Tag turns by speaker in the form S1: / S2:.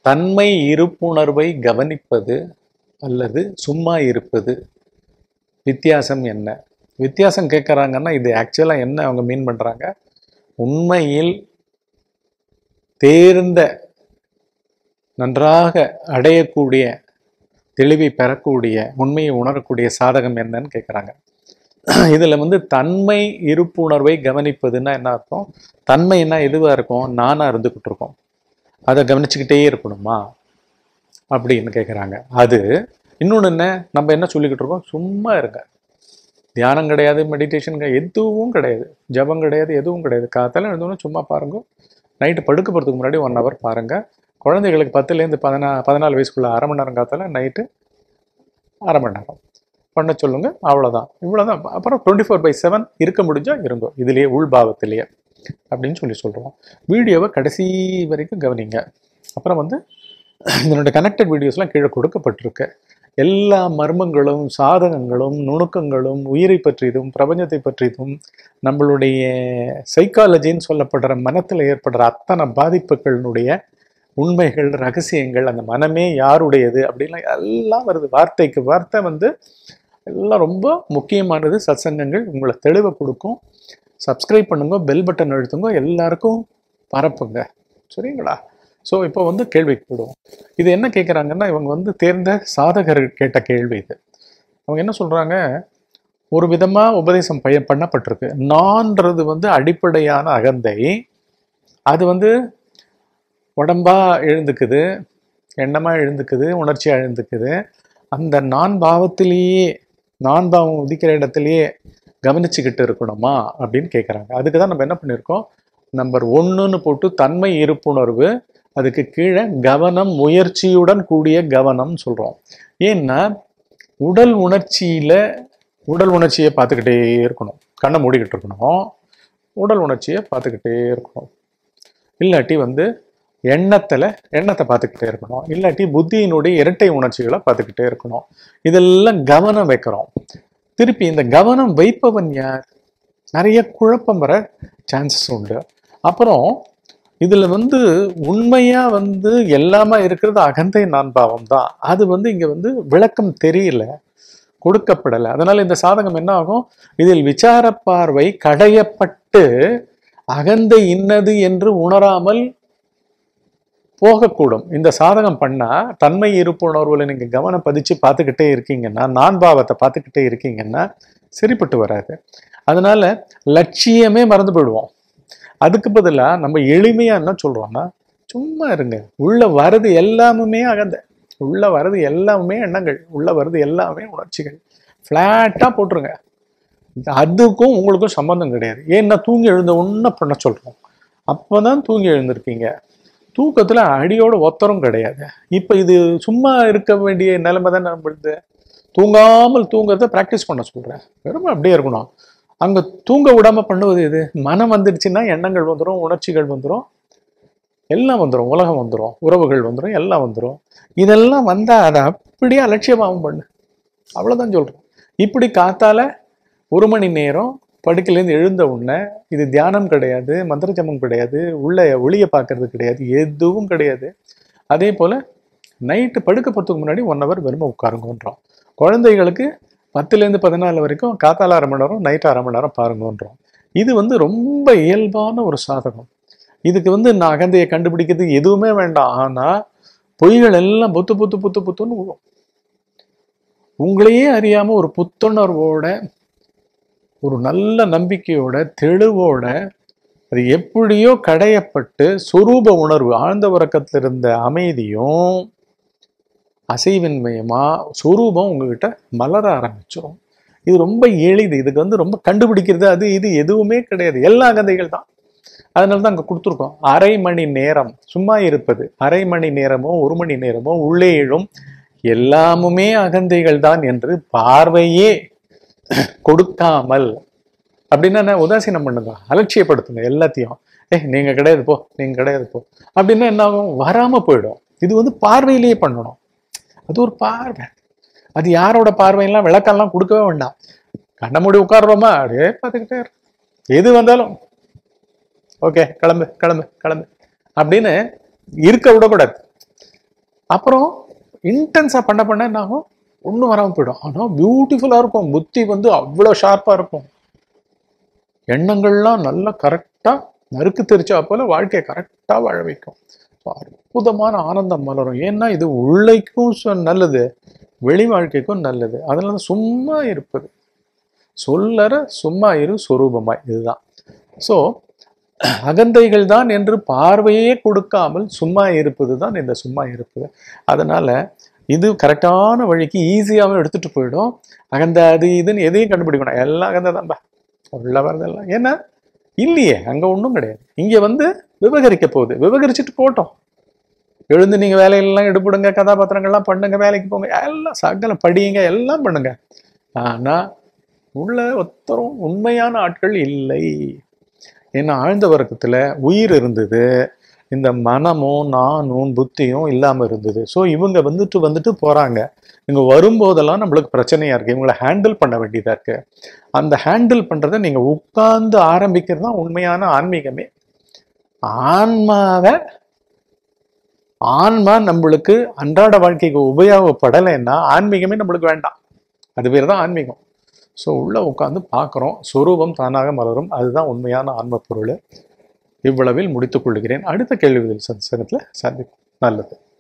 S1: தன்மை இருப்புணர்வை கவனிப்பது அல்லது சும்மா இருப்பது வித்தியாசம் என்ன வித்தியாசம் கேட்குறாங்கன்னா இது ஆக்சுவலாக என்ன அவங்க மீன் பண்ணுறாங்க உண்மையில் தேர்ந்த நன்றாக அடையக்கூடிய தெளிவை பெறக்கூடிய உண்மையை உணரக்கூடிய சாதகம் என்னன்னு கேட்குறாங்க இதில் வந்து தன்மை இருப்புணர்வை கவனிப்பதுன்னா என்ன அர்த்தம் தன்மைன்னா எதுவாக இருக்கும் நானாக இருந்துக்கிட்டு இருக்கோம் அதை கவனிச்சுக்கிட்டே இருக்கணுமா அப்படின்னு கேட்குறாங்க அது இன்னொன்று என்ன நம்ம என்ன சொல்லிக்கிட்டு இருக்கோம் சும்மா இருங்க தியானம் கிடையாது மெடிடேஷன் எதுவும் கிடையாது ஜபம் கிடையாது எதுவும் கிடையாது காத்தால எழுந்தோன்னு சும்மா பாருங்க நைட்டு படுக்க போகிறதுக்கு முன்னாடி ஒன் ஹவர் பாருங்க குழந்தைகளுக்கு பத்துலேருந்து பதினா பதினாலு வயசுக்குள்ள அரை மணி நேரம் காத்தால நைட்டு அரை மணி நேரம் பண்ண சொல்லுங்க அவ்வளோதான் இவ்வளோதான் அப்புறம் டுவெண்ட்டி ஃபோர் பை செவன் இருக்க முடிஞ்சா இருங்கோ இதுலேயே உள்பாவத்திலேயே அப்படின்னு சொல்லி சொல்கிறோம் வீடியோவை கடைசி வரைக்கும் கவனிங்க அப்புறம் வந்து இதனுடைய கனெக்டட் வீடியோஸ்லாம் கீழே கொடுக்கப்பட்டிருக்கு எல்லா மர்மங்களும் சாதகங்களும் நுணுக்கங்களும் உயிரை பற்றியதும் பிரபஞ்சத்தை பற்றியதும் நம்மளுடைய சைக்காலஜின்னு சொல்லப்படுற மனத்தில் ஏற்படுற அத்தனை பாதிப்புகளினுடைய உண்மைகள் ரகசியங்கள் அந்த மனமே யாருடையது அப்படின்லாம் எல்லாம் வருது வார்த்தைக்கு வார்த்தை வந்து எல்லாம் ரொம்ப முக்கியமானது சத்சங்கங்கள் உங்களை தெளிவை கொடுக்கும் சப்ஸ்கிரைப் பண்ணுங்க பெல் பட்டன் அழுத்துங்க எல்லாருக்கும் பரப்புங்க சரிங்களா ஸோ இப்போ வந்து கேள்விக்கு போடுவோம் இது என்ன கேட்குறாங்கன்னா இவங்க வந்து தேர்ந்த சாதகர்கள் கேட்ட கேள்வி இது அவங்க என்ன சொல்கிறாங்க ஒரு விதமாக உபதேசம் பய பண்ணப்பட்டிருக்கு நான்றது வந்து அடிப்படையான அகந்தை அது வந்து உடம்பா எழுந்துக்குது எண்ணமாக எழுந்துக்குது உணர்ச்சியாக எழுந்துக்குது அந்த நான் பாவத்திலேயே நான் பாவம் உதிக்கிற இடத்துலையே கவனிச்சுக்கிட்டு இருக்கணுமா அப்படின்னு கேட்குறாங்க அதுக்கு தான் நம்ம என்ன பண்ணியிருக்கோம் நம்பர் ஒன்றுன்னு போட்டு தன்மை இருப்புணர்வு அதுக்கு கீழே கவனம் முயற்சியுடன் கூடிய கவனம் சொல்கிறோம் ஏன்னா உடல் உணர்ச்சியில் உடல் உணர்ச்சியை பார்த்துக்கிட்டே இருக்கணும் கண்ணை மூடிக்கிட்டு இருக்கணும் உடல் உணர்ச்சியை பார்த்துக்கிட்டே இருக்கணும் இல்லாட்டி வந்து எண்ணத்தில் எண்ணத்தை பார்த்துக்கிட்டே இருக்கணும் இல்லாட்டி புத்தியினுடைய இரட்டை உணர்ச்சிகளை பார்த்துக்கிட்டே இருக்கணும் இதெல்லாம் கவனம் வைக்கிறோம் திருப்பி இந்த கவனம் வைப்பவன் யார் நிறைய குழப்பம் வர சான்சஸ் உண்டு அப்புறம் இதுல வந்து உண்மையா வந்து எல்லாமே இருக்கிறது அகந்தை நான் பாவம் தான் அது வந்து இங்க வந்து விளக்கம் தெரியல கொடுக்கப்படலை அதனால இந்த சாதகம் என்ன ஆகும் இதில் விசார பார்வை கடையப்பட்டு அகந்தை இன்னது என்று உணராமல் போகக்கூடும் இந்த சாதகம் பண்ணா தன்மை இருப்புணர்வுல நீங்க கவனம் பதிச்சு பார்த்துக்கிட்டே இருக்கீங்கன்னா நான் பாவத்தை பார்த்துக்கிட்டே இருக்கீங்கன்னா சரிப்பட்டு வராது அதனால லட்சியமே மறந்து போயிடுவோம் அதுக்கு பதிலா நம்ம எளிமையா என்ன சொல்றோம்னா சும்மா இருங்க உள்ள வரது எல்லாமுமே அகந்த உள்ள வரது எல்லாமே எண்ணங்கள் உள்ள வரது எல்லாமே உணர்ச்சிகள் ஃப்ளாட்டா போட்டுருங்க அதுக்கும் உங்களுக்கும் சம்பந்தம் கிடையாது ஏன்னா தூங்கி எழுந்த ஒன்றை பண்ண சொல்றோம் அப்போதான் தூங்கி எழுந்திருக்கீங்க தூக்கத்துல அடியோட ஒத்தரம் கிடையாது இப்போ இது சும்மா இருக்க வேண்டிய நிலைமை தான் நம்மளுது தூங்காமல் தூங்குறத ப்ராக்டிஸ் பண்ண சொல்றேன் வெறும் அப்படியே இருக்கணும் அங்க தூங்க விடாம பண்ணுவது எது மனம் வந்துடுச்சுன்னா எண்ணங்கள் வந்துடும் உணர்ச்சிகள் வந்துடும் எல்லாம் வந்துடும் உலகம் வந்துடும் உறவுகள் வந்துடும் எல்லாம் வந்துடும் இதெல்லாம் வந்தா அதை அப்படியே அலட்சியமாகவும் பண்ணு அவ்வளவுதான் சொல்றேன் இப்படி காத்தால ஒரு மணி நேரம் படுக்கையிலேருந்து எழுந்த உடனே இது தியானம் கிடையாது மந்திர ஜபம் கிடையாது உள்ள ஒளியை பார்க்கறது கிடையாது எதுவும் கிடையாது அதே போல் நைட்டு படுக்க போகிறதுக்கு முன்னாடி ஒன் ஹவர் வெறுமை உட்காருங்கன்றோம் குழந்தைகளுக்கு பத்துலேருந்து பதினாலு வரைக்கும் காத்தால அரை மணி நேரம் நைட்டு அரை மணி நேரம் பாருங்கன்றோம் இது வந்து ரொம்ப இயல்பான ஒரு சாதகம் இதுக்கு வந்து நான் அகந்தையை கண்டுபிடிக்கிறது எதுவுமே வேண்டாம் ஆனால் பொய்கள் எல்லாம் புத்து புத்து புத்து புத்துன்னு விழும் உங்களையே அறியாம ஒரு புத்துணர்வோட ஒரு நல்ல நம்பிக்கையோட தெளிவோட அது எப்படியோ கடையப்பட்டு சொரூப உணர்வு ஆழ்ந்த உறக்கத்தில் இருந்த அமைதியும் அசைவின்மயமா சொரூபம் உங்ககிட்ட மலர ஆரம்பிச்சிடும் இது ரொம்ப எளிது இதுக்கு வந்து ரொம்ப கண்டுபிடிக்கிறது அது இது எதுவுமே கிடையாது எல்லா அகந்தைகள் தான் அதனால தான் அங்கே கொடுத்துருக்கோம் அரை மணி நேரம் சும்மா இருப்பது அரை மணி நேரமோ ஒரு மணி நேரமோ உள்ளே எழும் எல்லாமுமே அகந்தைகள் தான் என்று பார்வையே கொடுக்காமல் அப்படின்னா என்ன உதாசீனம் பண்ணுங்க அலட்சியப்படுத்துங்க எல்லாத்தையும் ஏய் நீங்க கிடையாது போ நீங்க கிடையாது போ அப்படின்னா என்ன ஆகும் வராம போயிடும் இது வந்து பார்வையிலேயே பண்ணணும் அது ஒரு பார்வை அது யாரோட பார்வையெல்லாம் விளக்கம்லாம் கொடுக்கவே வேண்டாம் கண்ண மூடி உட்காடுறோமா அப்படியே பார்த்துக்கிட்டே இரு. எது வந்தாலும் ஓகே கிளம்பு கிளம்பு கிளம்பு அப்படின்னு இருக்க விடக்கூடாது அப்புறம் இன்டென்ஸாக பண்ண பண்ண என்ன ஆகும் ஒன்றும் வராமல் போயிடும் ஆனால் பியூட்டிஃபுல்லாக இருக்கும் புத்தி வந்து அவ்வளோ ஷார்ப்பாக இருக்கும் எண்ணங்கள்லாம் நல்லா கரெக்டாக நறுக்கு தெரிச்சா போல வாழ்க்கையை கரெக்டாக வாழ வைக்கும் So, அற்புதமான ஆனந்தம் மலரும் ஏன்னா இது உள்ளைக்கும் சு- நல்லது வெளி வாழ்க்கைக்கும் நல்லது அதனால சும்மா இருப்பது சொல்லற சும்மா இரு சொரூபமாய் இதுதான் ஸோ அகந்தைகள் தான் என்று பார்வையே கொடுக்காமல் சும்மா இருப்பது தான் இந்த சும்மா இருப்பது அதனால இது கரெக்டான வழிக்கு ஈஸியாகவும் எடுத்துட்டு போயிடும் அகந்த அது இதுன்னு எதையும் கண்டுபிடிக்கணும் எல்லாம் அகந்த தான்பா உள்ள வரதெல்லாம் ஏன்னா இல்லையே அங்க ஒன்றும் கிடையாது இங்க வந்து விவகரிக்க போகுது விவகரிச்சுட்டு போட்டோம் எழுந்து நீங்க வேலையெல்லாம் எடுப்பிடுங்க கதாபாத்திரங்கள்லாம் பண்ணுங்க வேலைக்கு போங்க எல்லாம் சகல படியுங்க எல்லாம் பண்ணுங்க ஆனா உள்ள ஒருத்தரும் உண்மையான ஆட்கள் இல்லை ஏன்னா ஆழ்ந்த வர்க்கத்துல உயிர் இருந்தது இந்த மனமும் நானும் புத்தியும் இல்லாம இருந்தது ஸோ இவங்க வந்துட்டு வந்துட்டு போறாங்க இவங்க வரும்போதெல்லாம் நம்மளுக்கு பிரச்சனையா இருக்கு இவங்களை ஹேண்டில் பண்ண வேண்டியதா இருக்கு அந்த ஹேண்டில் பண்றதை நீங்க உட்கார்ந்து ஆரம்பிக்கிறது தான் உண்மையான ஆன்மீகமே ஆன்மாவை ஆன்மா நம்மளுக்கு அன்றாட வாழ்க்கைக்கு உபயோகப்படலைன்னா ஆன்மீகமே நம்மளுக்கு வேண்டாம் அது பேர் தான் ஆன்மீகம் ஸோ உள்ள உட்காந்து பார்க்குறோம் சொரூபம் தானாக மலரும் அதுதான் உண்மையான ஆன்ம பொருள் இவ்வளவில் முடித்துக் கொள்கிறேன் அடுத்த கேள்விகளில் சந்திசனத்தில் சந்திப்போம் நல்லது